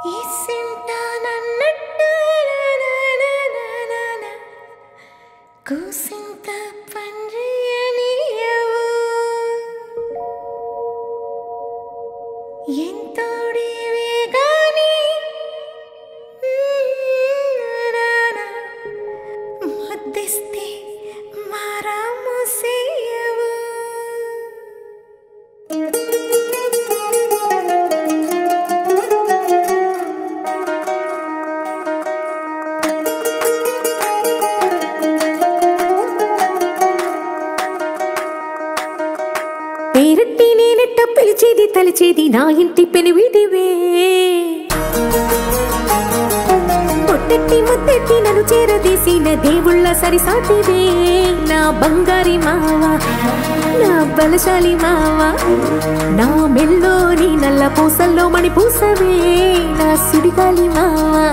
ఇసింటానన్నట్టు నానానానానా. కూసింత పండ్రియనియవు ఎంతోడివే గాని నానా. ముద్దిస్తే మారాము సేయవు పేరట్టి నేనెట్ట పిలిచేది తలిచేది నా ఇంటి పెనివిడివే పొట్టెట్టి ముద్దెట్టి నన్ను చేరదీసిన దేవుళ్ళ సరిసాటివే నా బంగారి మావా నా బలశాలి మావా నా మెల్లోని నల్ల పూసల్లో మణి పూసవే నా సుడిగాలి మావా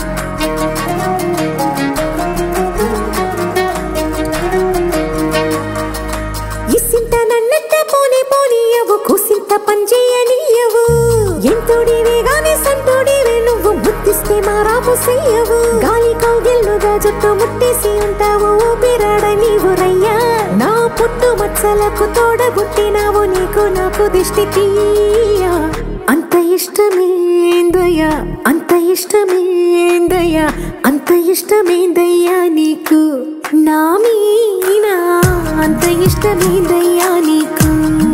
ఇసింత నన్నట్ట పోనే పోనీయవు కుసింత పంచేయనీయవు ఎంతోడివే గాని సంతోడివే నువ్వు ముద్దిస్తే మారాము చెయ్యవు గాలి కౌగిల్లుగా జుట్టు ముట్టేసి ఉంటావు ఊపిరాడ నీవు రయ్యా నా పుట్టు మచ్చలకు తోడబుట్టినావు నీకు నాకు దిష్టి తీయ అంత ఇష్టమేందయ్యా అంత ఇష్టమేందయ్యా అంత ఇష్టమేందయ్యా నీకు నా మీనా అంత ఇష్టమేందయ్యా నీకు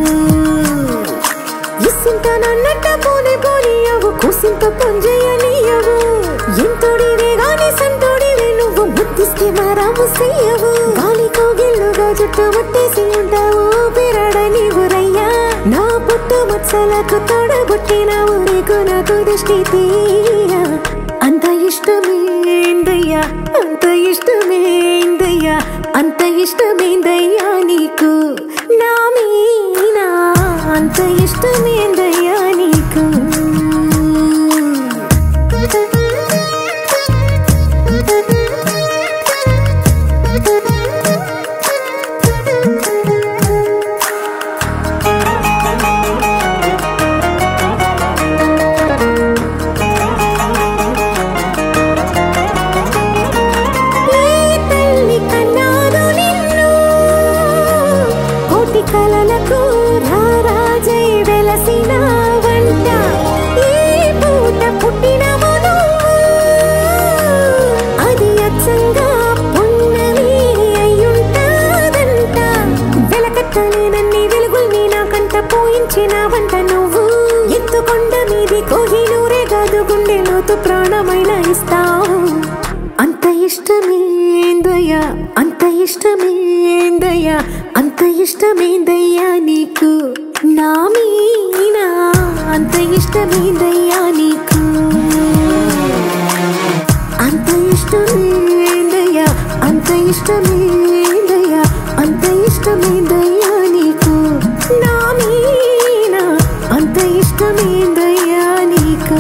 ఇసింటానన్నట్ట పోనే పోనీయవు కుసింత పొంజయనీయవు ఎంతోడివే గాని సంతోడివే నువ్వు ముద్దిస్తే మారాము చెయ్యవు గాలి కోగిల్లుగా జుట్టు ముట్టేసి ఉంటావు పిరడ నీవు రయ్యా నా పుట్టు మచ్చలకు తొడగొట్టినావు నీకు నాకు దృష్టి తీయ అంత ఇష్టమేందయ్యా అంత ఇష్టమేందయ్యా అంత ఇష్టమేందయ్యా నీకు నా మీనా అంత ఇష్టమేందయ్యా నీకు ఏ తల్లి కన్నాదు నిన్ను కోటి కలలకు రారాజై వెలసిన వంట ఏ పూట పుట్టినవు నువ్వు అది అచ్చంగా పున్నమి అయ్యుంటాదంట వెలకట్టలేనన్ని వెలుగుల్ని నాకంట పోయించిన వంట నువ్వు ఎత్తుకొండ మీది కోహినూరే కాదు గుండె లోతు ప్రాణమైన ఇస్తావు అంత ఇష్టమేందయ్యా అంత ఇష్టమేందయ్యా అంత ఇష్టమేందయ్యా నీకు నా మీనా అంత ఇష్టమేందయ్యా నీకు అంత ఇష్టమేందయ్యా అంత ఇష్టమేందయ్యా అంత ఇష్టమేందయ్యా నీకు నా మీనా అంత ఇష్టమేందయ్యా నీకు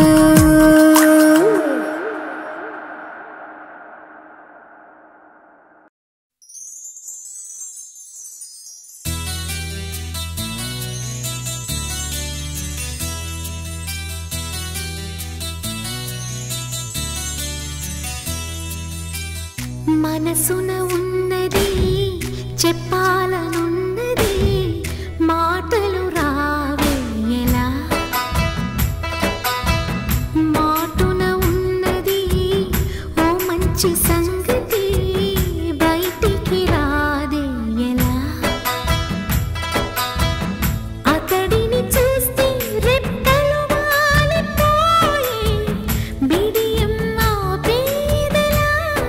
మనసున ఉన్నది చెప్పాలనున్నది మాటలు రావేయలా మాటున ఉన్నది ఓ మంచి సంగతి బయటికి రాదేయలా అతడిని చూస్తే రెక్కలు వాలిపోయే బిడియం ఆపేదలా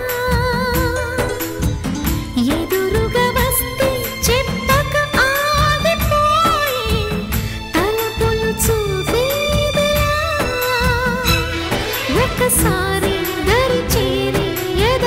ఎదురుగా వస్తే చెప్పక ఆగిపోయే తలపులు చూపేదలా ఒకసారి దరి చేరి ఎద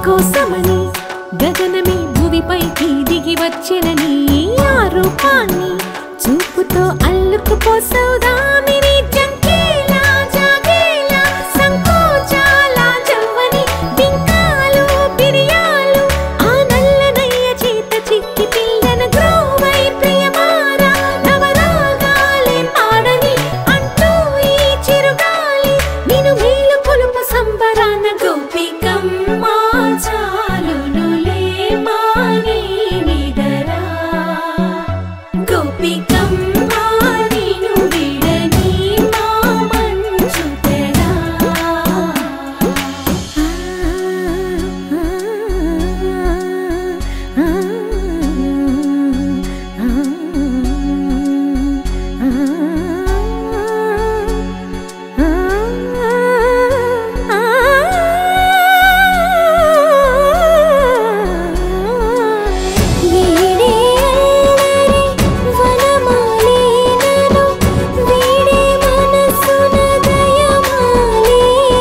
కోసమని గగనమే భువిపైకి దిగి వచ్చెనని ఆ రూపాన్ని చూపుతో అల్లుకుపోసౌదామిని జంకేలా జాగేలా సంకోచాల జవ్వని బింకాలు బిరియాలు ఆ నల్లనయ్య చేత చిక్కి పిల్లన గ్రోవై ప్రియమారా నవరాగాలే పాడని అంటూ ఈ చిరుగాలి నిన్ను మేలు కొలుపు సంబరాన గోపికమ్మ చాలునులే మాని నిదరా గోపికమ్మ నిన్ను విడని మా మంచు తెరా వీడే అల్లరి వనమాలినను వీడే మనసున దయమాలి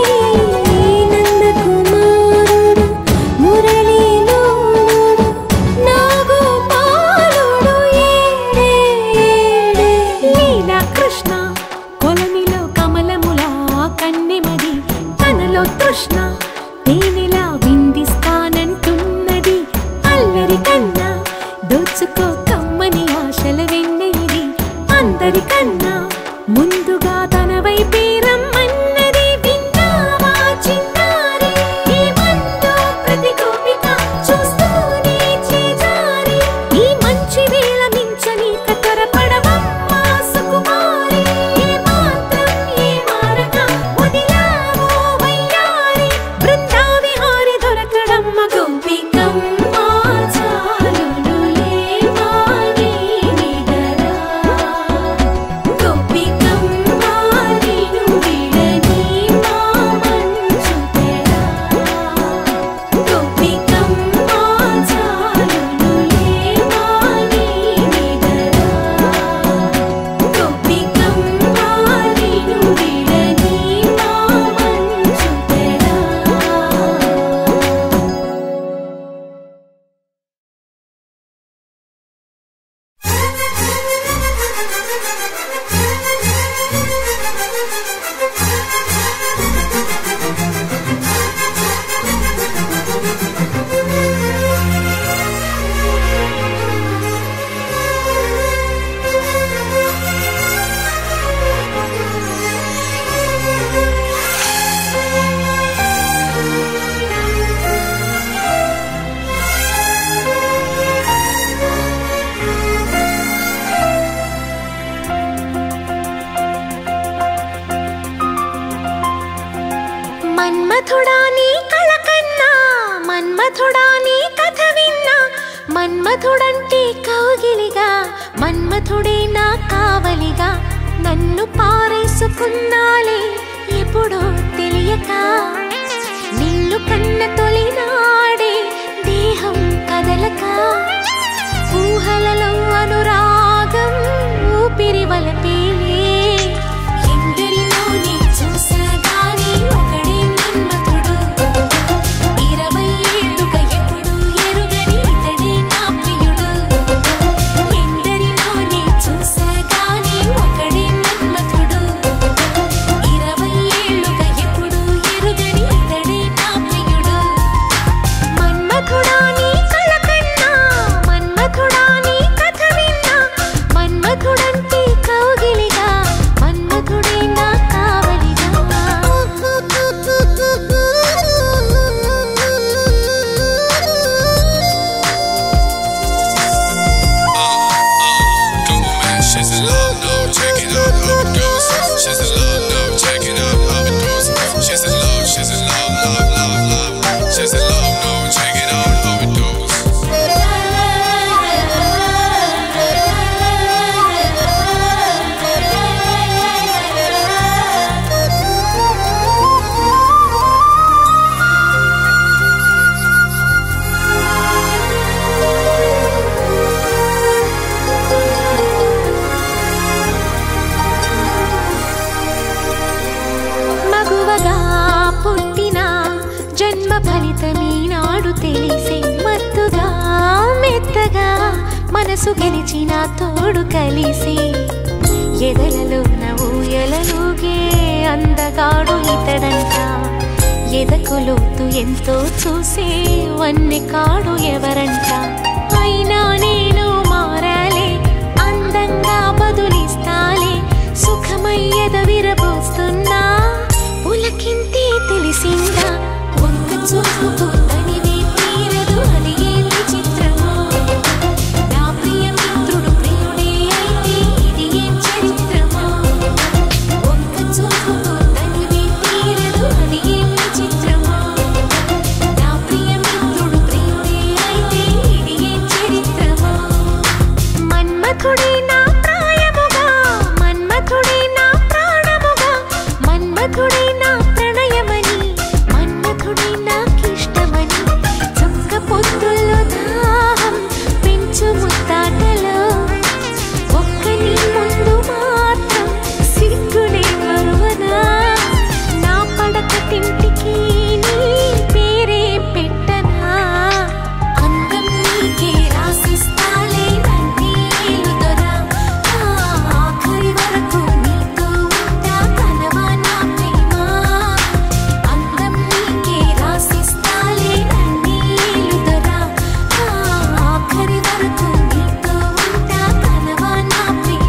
నందకుమారుడు మురళీలోనుడు నాగోపాలుడు ఏడే ఏడే లీలా కృష్ణ కొలనిలో కమలములా కన్నెమది తనలో తృష్ణ తేనెలా విందిస్తానంటున్నది అల్లరి కన్నా దోచుకో కమ్మని ఆశల వెన్నెయిది అందరికన్నా ముందుగా తన వైపే రమ్మన్నది విన్నావా చిన్నారి ఏమందో ప్రతి గోపిక చూస్తూనే చేజారి ఈ మంచి వేళ మించని కతరపడవమ్మ సుకుమారి ఏ మాత్రం ఏ మారక వదిలావో వయ్యారి బృందావిహారి దొరకడమ్మ గోపికమ్మ చాలునులే మాని నిదరా గోపికమ్మ నిన్ను విడని మా మంచు తెరా గోపికమ్మ చాలునులే మాని నిదరా గోపికమ్మ నిన్ను విడని మా మంచు తెరా మన్మథుడా నీ కళ కన్నా మన్మథుడా నీ కథ విన్నా మన్మథుడంటే కౌగిలిగా మన్మథుడే నా కావలిగా నన్ను పారేసుకున్నాలే ఎప్పుడో తెలియక నిన్ను కన్న తొలినాడే దేహం కదలక ఊహలలో అనురాగం ఊపిరి వలపేలే ఎందరిలో నీ చూసగానే ఒకడే మన్మథుడు ఇరవై ఏళ్ళుగా ఎప్పుడు ఎరుగని ఇతడే నా ప్రియుడు ఎందరిలో నీ చూసగానే ఒకడే మన్మథుడు ఇరవై ఏళ్ళుగా ఎప్పుడు ఎరుగని ఇతడే నా ప్రియుడు మన్మథుడా నీ కళ కన్నా మన్మథుడా నీ కథ విన్నా మన్మథుడంటే కౌగిలిగా మన్మథుడే నా Come on, man, she's in love now. Check it out, how it goes. She's in love now. Check it out, how it goes. She's in love, she's in love, love, love, love. She's in love now. Check it out, how it goes. మగువగా పుట్టిన జన్మ ఫలితమీనాడు నాడు తెలిసే మత్తుగా మెత్తగా మనసు గెలిచిన తోడు కలిసి ఎదలలో ఊయలలుగే అందగాడు ఇతడంట ఎదకులోతు ఎంతో చూసే వన్నె కాడు ఎవరంట అయినా నేను మారాలే అందంగా బదులిస్తాలే సుఖమయ్యద విరబోస్తున్నా పులకింతే తెలిసిందా ఒక్క చూపుతో తనివే తీరదు అది ఏం విచిత్రమో నా ప్రియ మిత్రుడు ప్రియుడే అయితే ఇది ఏం చరిత్రమో ఒక్క చూపుతో తనివే తీరదు అది ఏం విచిత్రమో నా ప్రియ మిత్రుడు ప్రియుడే అయితే ఇది ఏం చరిత్రమో మన్మథుడే నా ప్రాయముగా మన్మథుడే నా ప్రాణముగా మన్మథుడే నా ప్రణయమని మన్మథుడే నాకిష్టమని చుక్క పొద్దుల్లో దాహం పెంచు ముత్తాటలో ఒక్క నీ ముందు మాత్రం సిగ్గునే మరువనా నా పడక తింటికి నీ పేరే పెట్టనా అందం నీకే రాసిస్తాలే నంది ఏలుదొరా ఆఖరి వరకు నీతో ఉంటా కలవా నా ప్రేమ అందం నీకే రాసిస్తాలే నంది ఏలుదొరా ఆఖరి వరకు నీతో ఉంటా కలవా నా ప్రేమ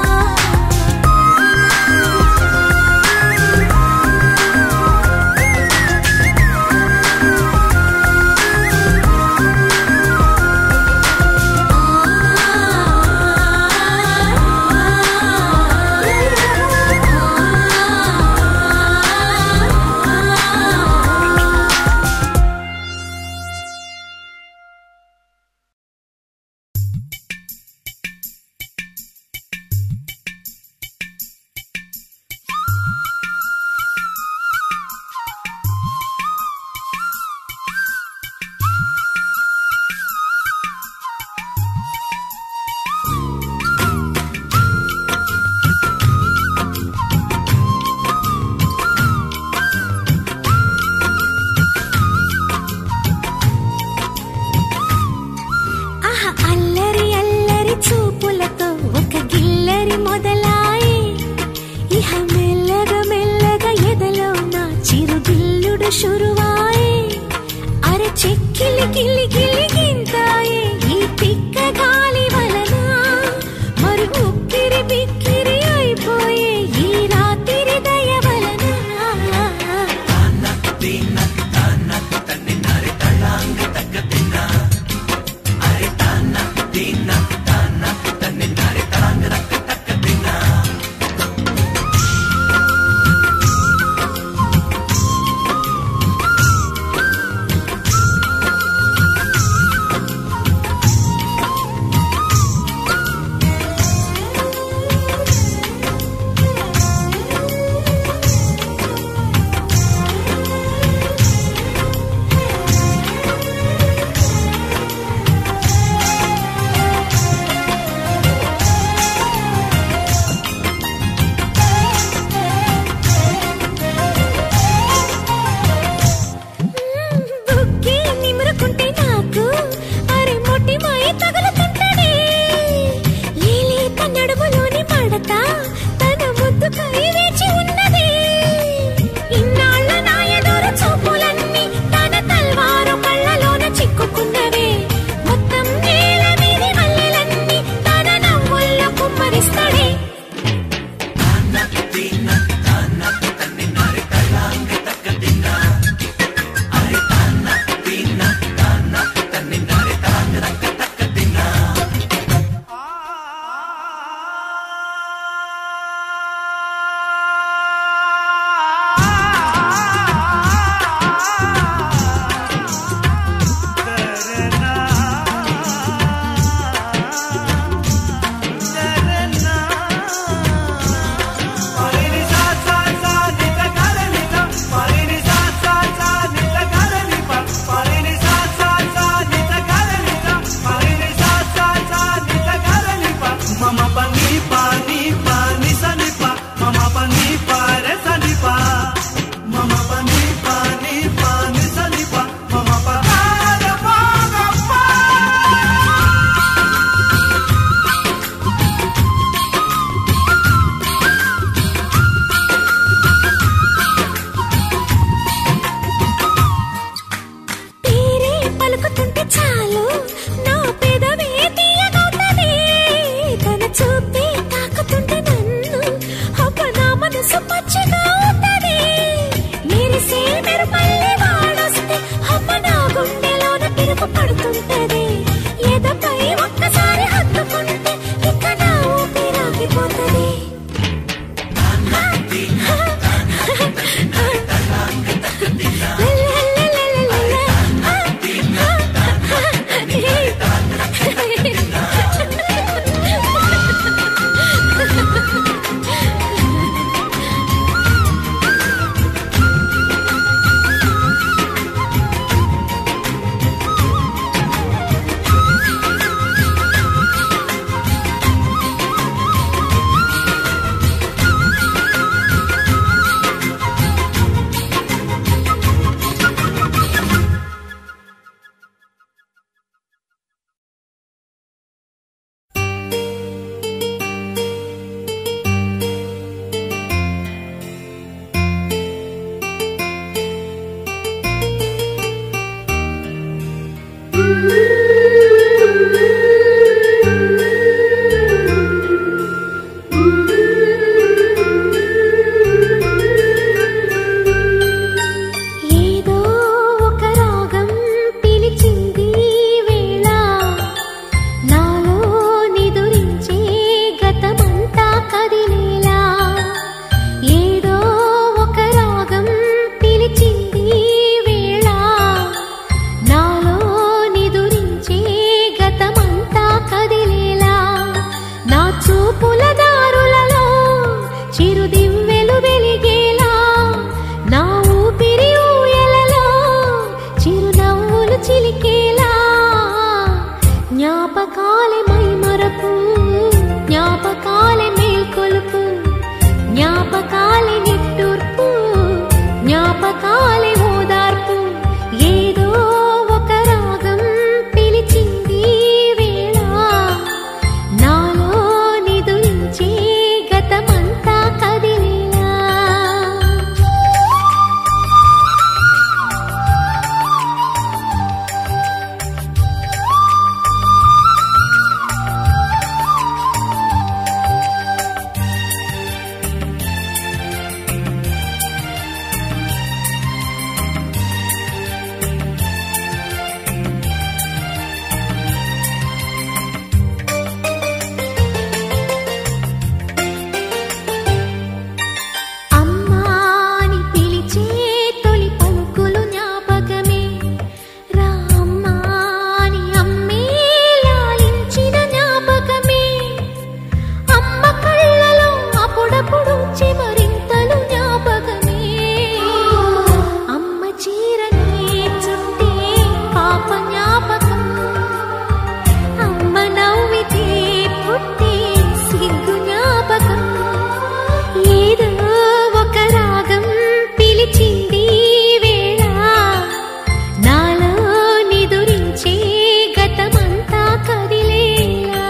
ఆహా అల్లరి అల్లరి చూపులతో ఒక గిల్లరి మొదలాయి ఇహ మెల్లగా మెల్లగా ఎదలో నా చిరుగిల్లుడు షురువాయి అరే చెక్కిలి గిల్లి గిల్లి గింతాయి ఈ పిక్క గాలి వలన మరి ఉక్కిరి బిక్కిరి అయిపోయే ఈ రాత్రి దయ వలన బుక్కి నిమురుకుంటే నాకు అరే మొట్టి మాయ తగులుతుంటడే లేలేత నడుములోని మడత తన ముద్దుకై వేచి ఉన్నదే ఇన్నాళ్ళ నా ఎదురు చూపులన్నీ తన తల్వారు కళ్ళలోన చిక్కుకున్నవే మొత్తం నేల మీది మల్లెలన్నీ తన నవ్వుల్లో కుమ్మరిస్తాడే తాన జ్ఞాపకాలే మై మరపు జ్ఞాపకాలే మేల్కొలుపు జ్ఞాపకాలే నిట్టూర్పు జ్ఞాపకాలే ఓదార్పు ఏదో ఒక రాగం పిలిచింది వేళ నాలో నిదురించే గతమంతా కదిలేలా అమ్మాని పిలిచే తొలి పలుకులు జ్ఞాపకమే రామ్మాని అమ్మే లాలించిన జ్ఞాపకమే అమ్మ కళ్ళలో అప్పుడప్పుడు చివరింతలు జ్ఞాపకమే అమ్మ చీరనే చుట్టే పాప జ్ఞాపకం అమ్మ నవ్వితే పుట్టే సిగ్గు జ్ఞాపకం ఏదో ఒక రాగం పిలిచింది వేళ నాలో నిదురించే గతమంతా కదిలేలా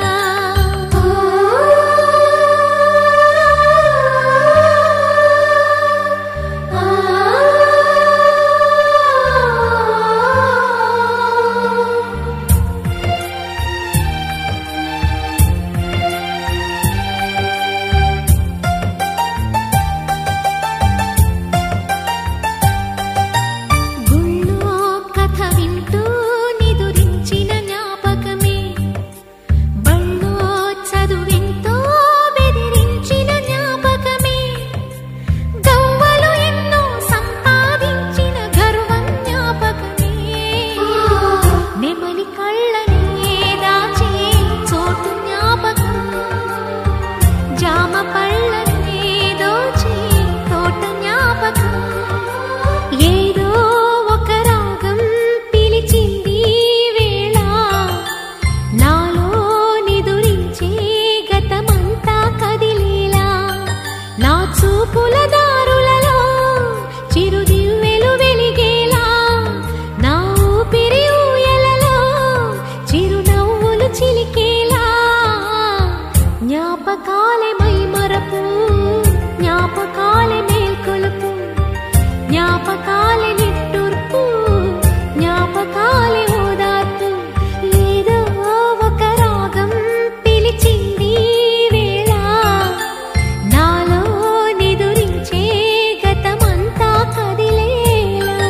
గుళ్ళో కథ వింటూ నిదురించిన జ్ఞాపకమే బళ్ళో చదువెంతో బెదిరించిన జ్ఞాపకమే గవ్వలు ఎన్నో సంపాదించిన గర్వం జ్ఞాపకమే నెమలి కళ్ళనే దాచే చోటు జ్ఞాపకం జామ పళ్ళనే దోచే తోట జ్ఞాపకం ఏదో ఒక రాగం పిలిచింది వేళ నాలో నిదురించే గతమంతా కదిలేలా నా చూపుల దారులలో చిరుదివ్వెలు వెలిగేలా నా ఊపిరి ఊయలలో చిరునవ్వులు చిలికేలా జ్ఞాపకాలే మై మరపు జ్ఞాపకాలే మేల్కొలుపు జ్ఞాపకాలే నిట్టూర్పు జ్ఞాపకాలే ఓదార్పు ఏదో ఒక రాగం పిలిచింది వేళ నాలో నిదురించే గతమంతా కదిలేలా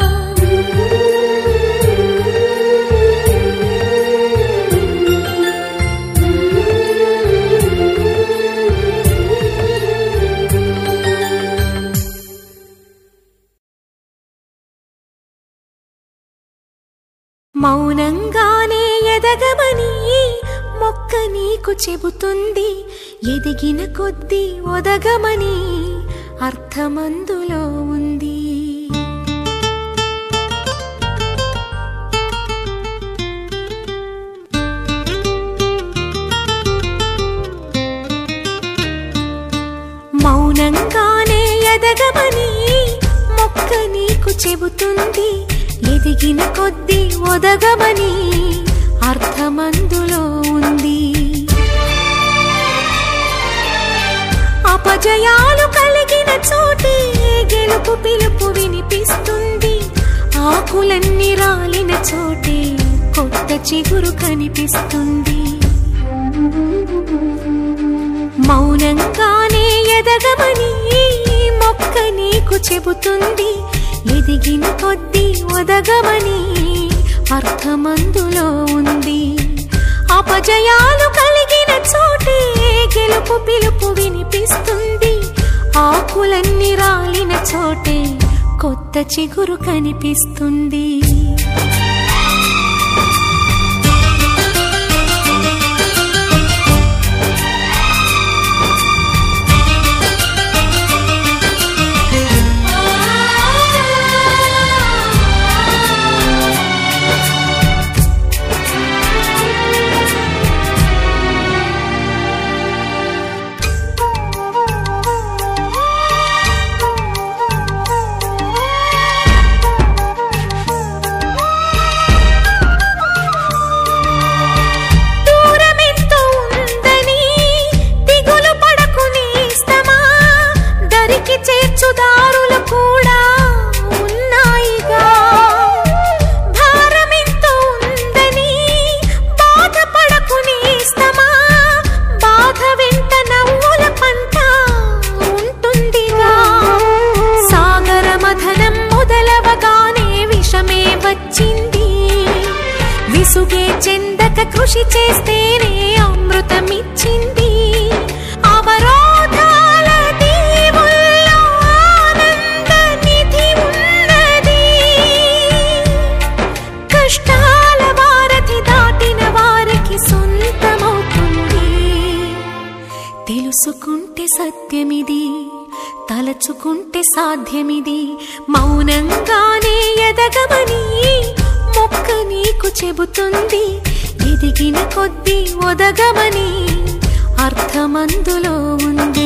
మౌనంగానే ఎదగమని మొక్క నీకు చెబుతుంది ఎదిగిన కొద్దీ ఒదగమని అర్థమందులో ఉంది మౌనంగానే ఎదగమని మొక్క నీకు చెబుతుంది ఎదిగిన కొద్దీ ఒదగమని అర్థమందులో ఉంది అపజయాలు కలిగిన చోటే గెలుపు పిలుపు వినిపిస్తుంది ఆకులన్నీ రాలిన చోటే కొత్త చిగురు కనిపిస్తుంది మౌనంగానే ఎదగమని మొక్క నీకు చెబుతుంది ఎదిగిన కొద్దీ ఒదగమని అర్థమందులో ఉంది అపజయాలు కలిగిన చోటే గెలుపు పిలుపు వినిపిస్తుంది ఆకులన్నీ రాలిన చోటే కొత్త చిగురు కనిపిస్తుంది ఆ కృషి చేస్తేనే అమృతమిచ్చింది అవరోధాల దీవుల్లో ఆనంద నిధి ఉన్నది కష్టాల వారధి దాటిన వారికి సొంతమవుతుంది తెలుసుకుంటే సత్యమిది తలచుకుంటే సాధ్యమిది మౌనంగానే ఎదగమని మొక్క నీకు చెబుతుంది ఎదిగిన కొద్దీ ఒదగమని అర్థమందులో ఉంది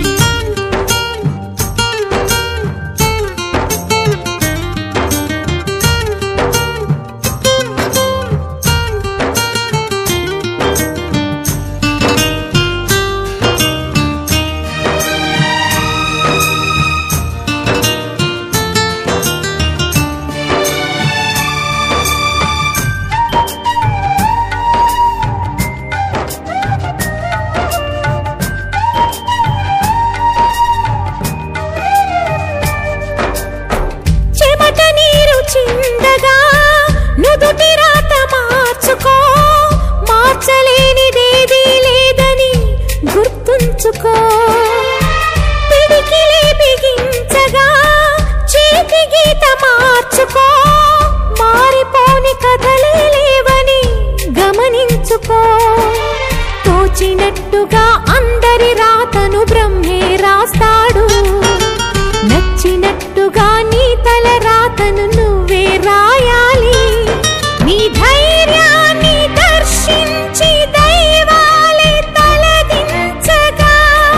చెమట నీరు చిందగా నుదుటి రాత మార్చుకో మార్చలేనిదేదీ లేదని గుర్తుంచుకో పిడికిలి బిగించగా చేతి గీత మార్చుకో మారిపోని కథలే లేవని గమనించుకో తోచినట్టుగా అందరి రాతను బ్రహ్మే రాస్తాడు నచ్చినట్టుగా నీ తల రాతను నువ్వే రాయాలి నీ ధైర్యాన్ని దర్శించి దైవాలే తలదించగా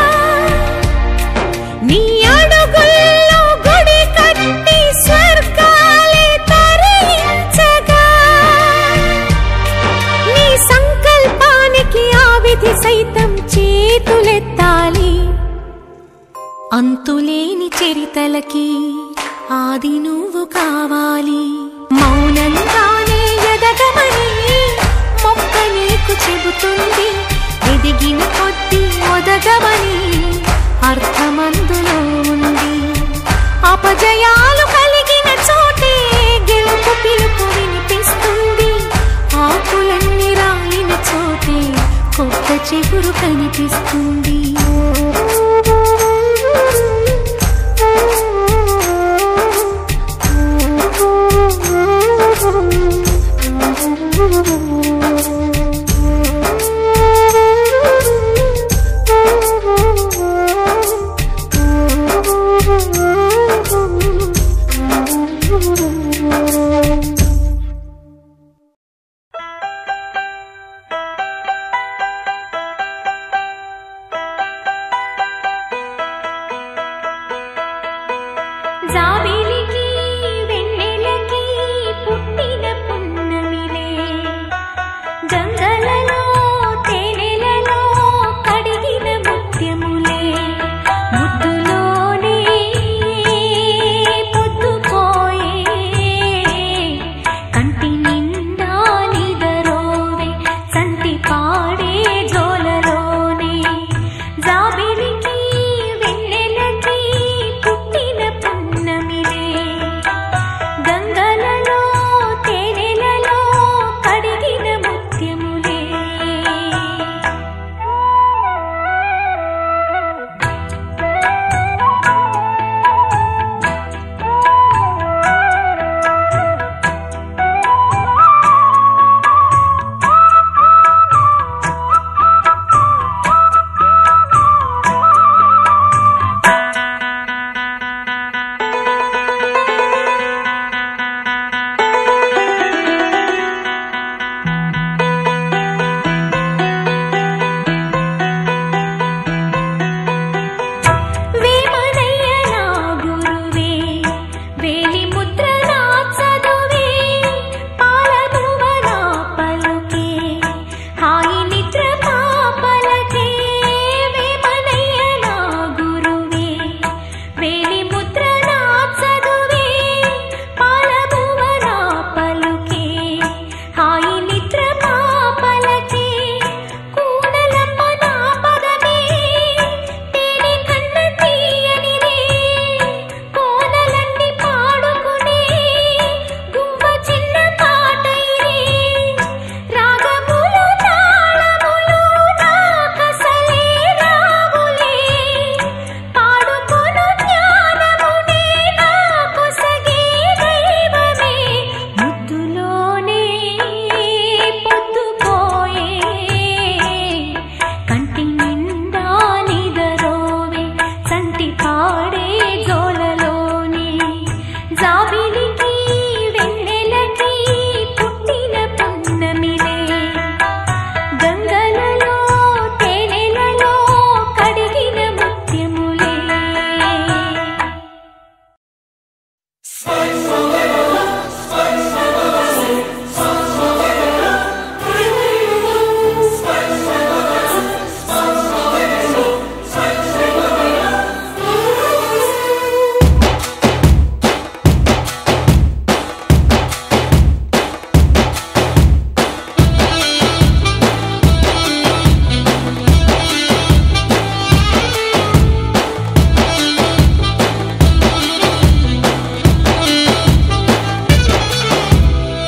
నీ అడుగుల్లో గుడి కట్టి స్వర్గాలే తరలించగా నీ సంకల్పానికి ఆ విధి సైతం చేతులెత్తాలి అంతులేని చరితలకి ఆది నువ్వు కావాలి మౌనంగానే ఎదగమని మొక్క నీకు చెబుతుంది ఎదిగిన కొద్దీ ఒదగమని అర్థమందులో ఉంది అపజయాలు కలిగిన చోటే గెలుపు పిలుపు వినిపిస్తుంది ఆకులన్నీ రాలిన చోటే కొత్త చిగురు కనిపిస్తుంది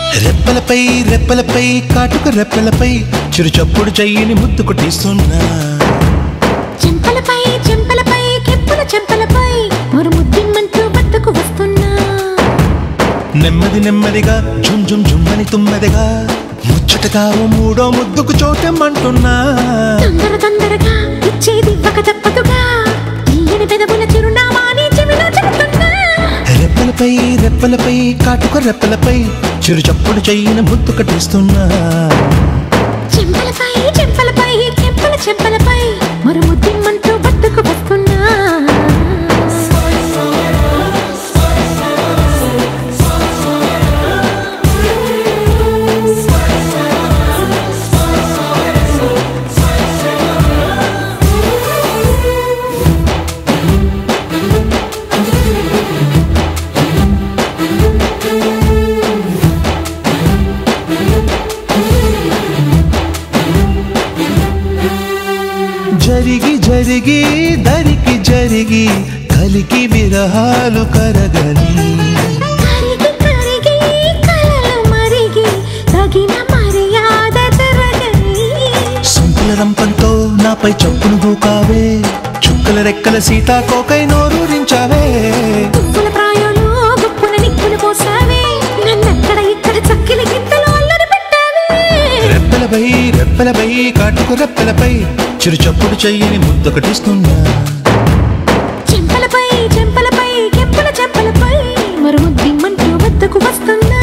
రెప్పలపై రెప్పలపై కాటుక రెప్పలపై చిరు చప్పుడు చెయ్యిని ముద్దు కొట్టిస్తున్నా చెంపలపై చెంపలపై కెప్పుల చెంపలపై మరు ముద్దిమ్మంటూ బద్దకు వస్తున్నా నెమ్మది నెమ్మదిగా జుమ్ జుమ్ జుమ్మని తుమ్మెదిగా ముచ్చటగా ఓ మూడో ముద్దుకు చోటెమ్మంటున్నా తొందర తొందరగా ఇచ్చేది ఇవ్వక తప్పదుగా తీయని పెదవుల చిరునామా నీ చెవిలో చెబుతున్నా రెప్పలపై రెప్పలపై కాటుక రెప్పలపై చిరు చప్పుడు చెయ్యిని ముద్దు కట్టిస్తున్నా చెంపలపై చెంపలపై చెంపల చెంపలపై మరు ముద్దిమ్మంటూ బద్దకు వస్తున్నా జరిగి జరిగి దరికి జరిగి కలికి విరహాలు కరగని కరిగి కరిగి కలలు మరిగి తగిన మర్యాద జరగని సొంపుల రంపంతో నాపై చప్పును దూకావే చుక్కల రెక్కల సీతాకోకై నోరూరించావే పువ్వుల ప్రాయంలో గుప్పున నిప్పులు పోసావే నన్నక్కడ ఇక్కడ చక్కిలి గింతలు అల్లరి పెట్టావే రెప్పలపై రెప్పలపై కాటుకు రెప్పలపై చిరు చప్పుడు చెయ్యని ముద్దొకటిస్తున్నా చెంపలపై చెంపలపై కెంపుల చెంపలపై మరు ముద్దిమ్మంటూ వద్దకు వస్తున్నా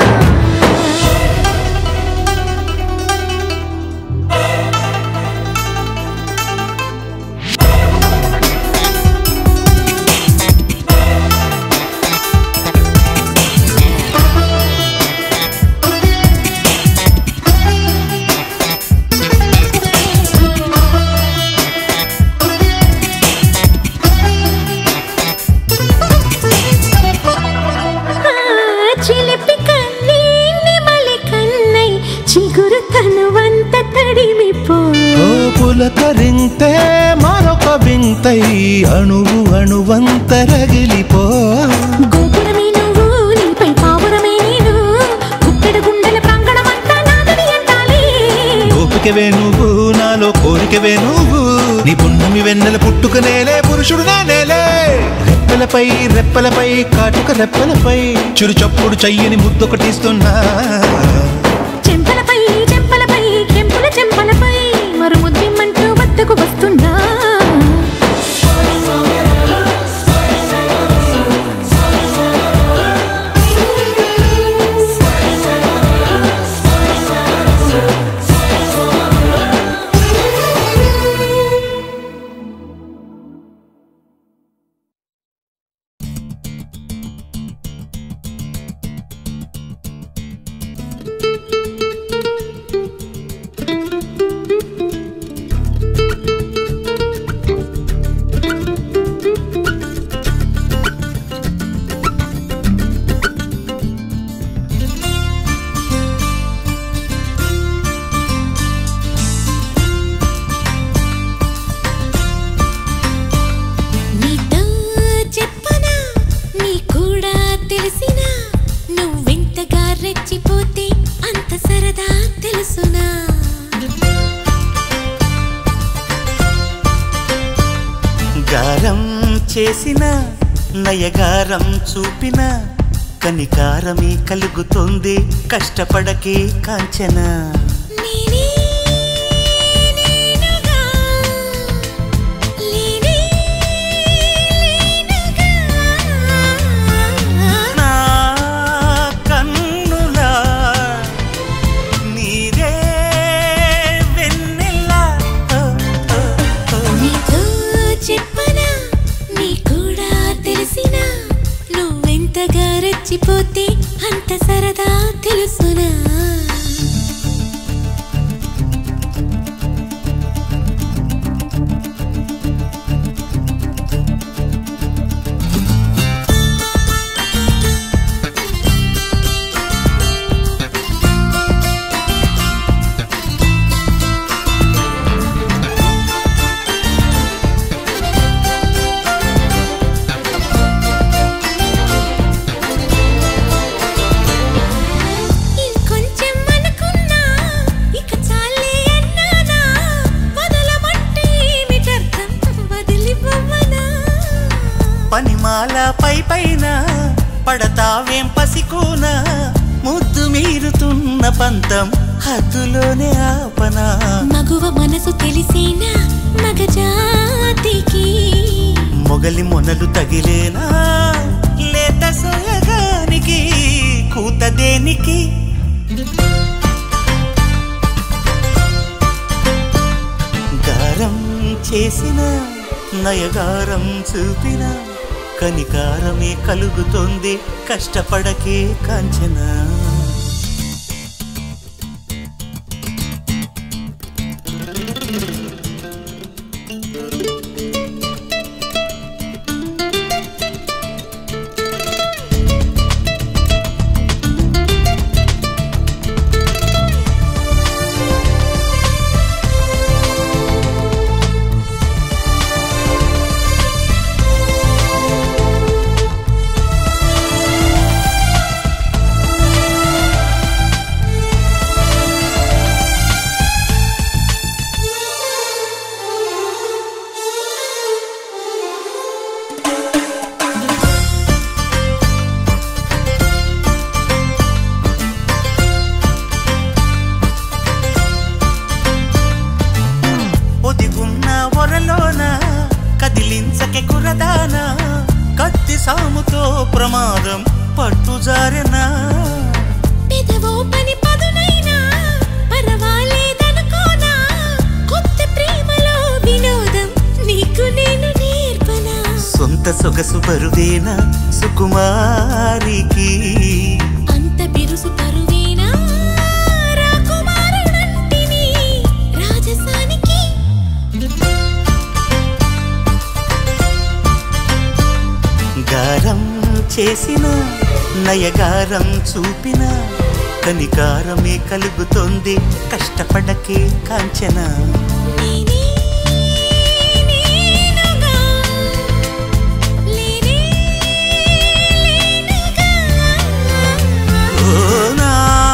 ఆ, చిలిపి కన్నీ నిమలి కన్నై చిగురు తనువంత తడిమిపో ఓ పులకరింతే మరొక వింతై అణువు అణువంత రగిలిపో గోపురమే నువ్వు నీపై పావురమే నేను గుప్పెడు గుండెల ప్రాంగణమంతా నాదని అంటాలి గోపికవే నువ్వు నాలో కోరికవే నువ్వు నీ పున్నమి వెన్నెల పుట్టుకనేలే పురుషుడు నేనేలే రెప్పలపై రెప్పలపై కాటుక రెప్పలపై చిరు చప్పుడు చెయ్యని ముద్దొకటిస్తున్నా చెంపలపై చెంపలపై కెంపుల చెంపలపై మరు ముద్దిమ్మంటూ వద్దకు వస్తున్నా నీతో చెప్పనా నీ కూడా తెలిసినా నువ్వెంతగా రెచ్చిపోతే అంత సరదా తెలుసునా గారం చేసిన నయగారం చూపిన కనికారమే కలుగుతుంది కష్టపడకే కాంచన నేనే నేనుగా లేనే లేనుగా నా కన్నులా నీరే వెన్నెలా ఓ, ఓ, ఓ. నీతో చెప్పనా నీ కూడా తెలిసినా నువ్వెంతగా రెచ్చిపోతే అంత సరదా తెలుసునా పూలమాల పై పైన పడతావేం పసికోన ముద్దు మీరుతున్న పంతం హద్దులోనే ఆపనా మగువ మనసు తెలిసేనా మగజాతికి మొగలి మొనలు తగిలేనా లేత సోయగానికి కూత దేనికి గారం చేసిన నయగారం చూపిన కనికారమే కలుగుతోంది కష్టపడకే కాంచనా ఒదిగున్న ఒరలోన కదిలించకే కురదాన కత్తి సాముతో ప్రమాదం పట్టుజారెనా పెదవో పని పదునైనా పర్వాలేదనుకోనా కొత్త ప్రేమలో వినోదం నీకు నేను నేర్పనా సొంత సొగసు బరువేనా సుకుమారికి అంత బిరుసు పరువేనా రాకుమారుడంటిని రాజసానికి గారం చేసిన నయగారం చూపిన కనికారమే కలుగుతోంది కష్టపడకే కాంచనా నేనే నేనుగా లేనే లేనుగా ఓ నా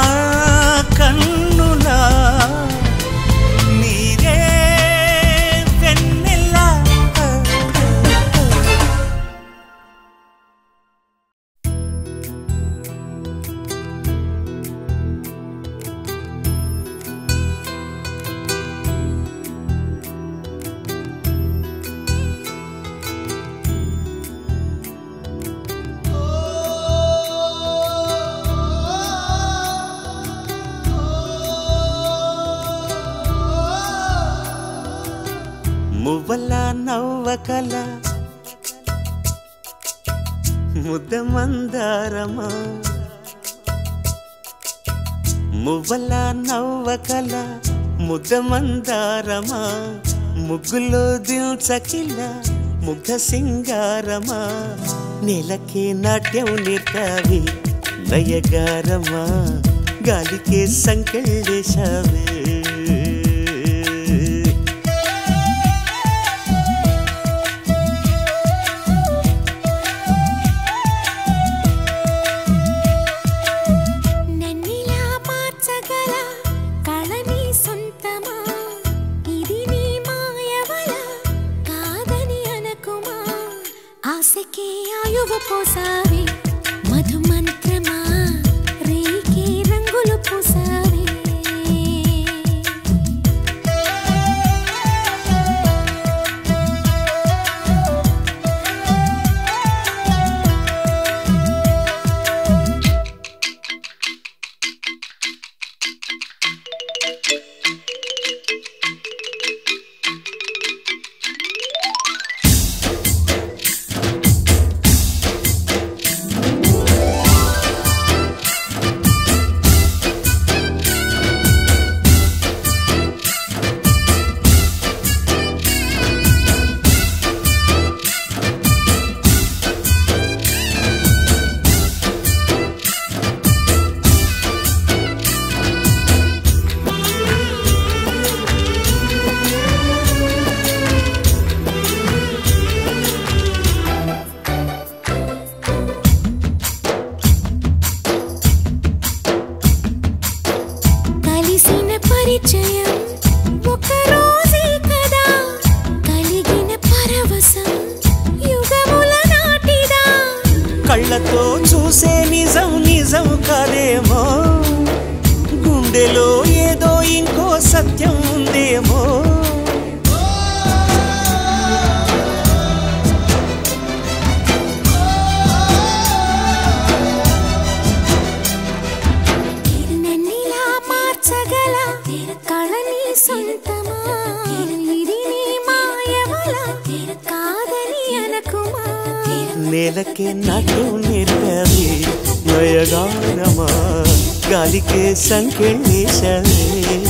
కన్నులా నీరే వెన్నెలా మువ్వల నవ్వకల ముద్ద మందారమా మువ్వల నవ్వకల ముద్ద మందారమా ముగ్గులో దిల్చకిల ముగ్ధ సింగారమా నెలకే నాట్యం నేర్పావి నయగారమా గాలికే సంకెళ్ళేశావే నన్నిలా మార్చగల కళని సొంతమా ఇది నీ మాయవల కాదని అనకుమా ఆశకే ఆయువు పోసావే మధుమంత్రమా రేకే రంగులు పూసావే కలిసిన పరిచయం ఒక రోజే కదా కలిగిన పరవశం యుగముల నాటిది నేలకే నాటు నేర్పది నయగారమా గాలికే సంకెళ్ళేశవే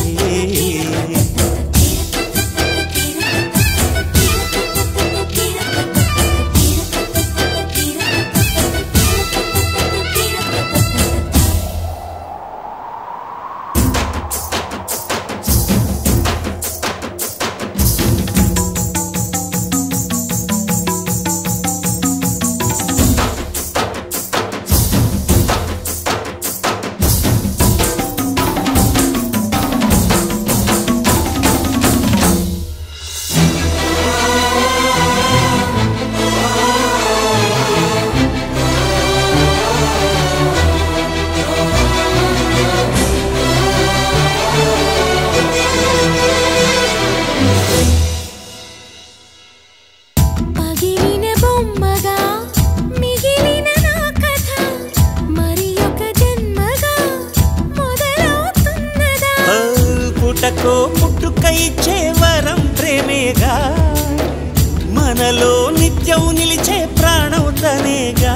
పగిలిన బొమ్మగా మిగిలిన నా కథ మరి ఒక జన్మగా మొదలవుతున్నదా ఓ, పుటకో పుట్టుకై వరం ప్రేమేగా మనలో నిత్యం నిలిచే ప్రాణం తనేగా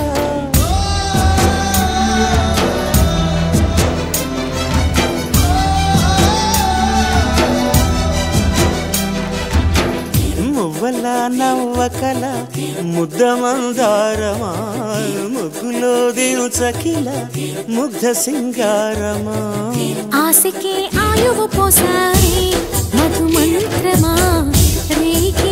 మువ్వల నవ్వకల ముద్ద మందారమా ముగ్గులో దించకిల ముగ్ధ సింగారమా ఆశకే ఆయువు పోసారి మధు మంత్రమా రేకి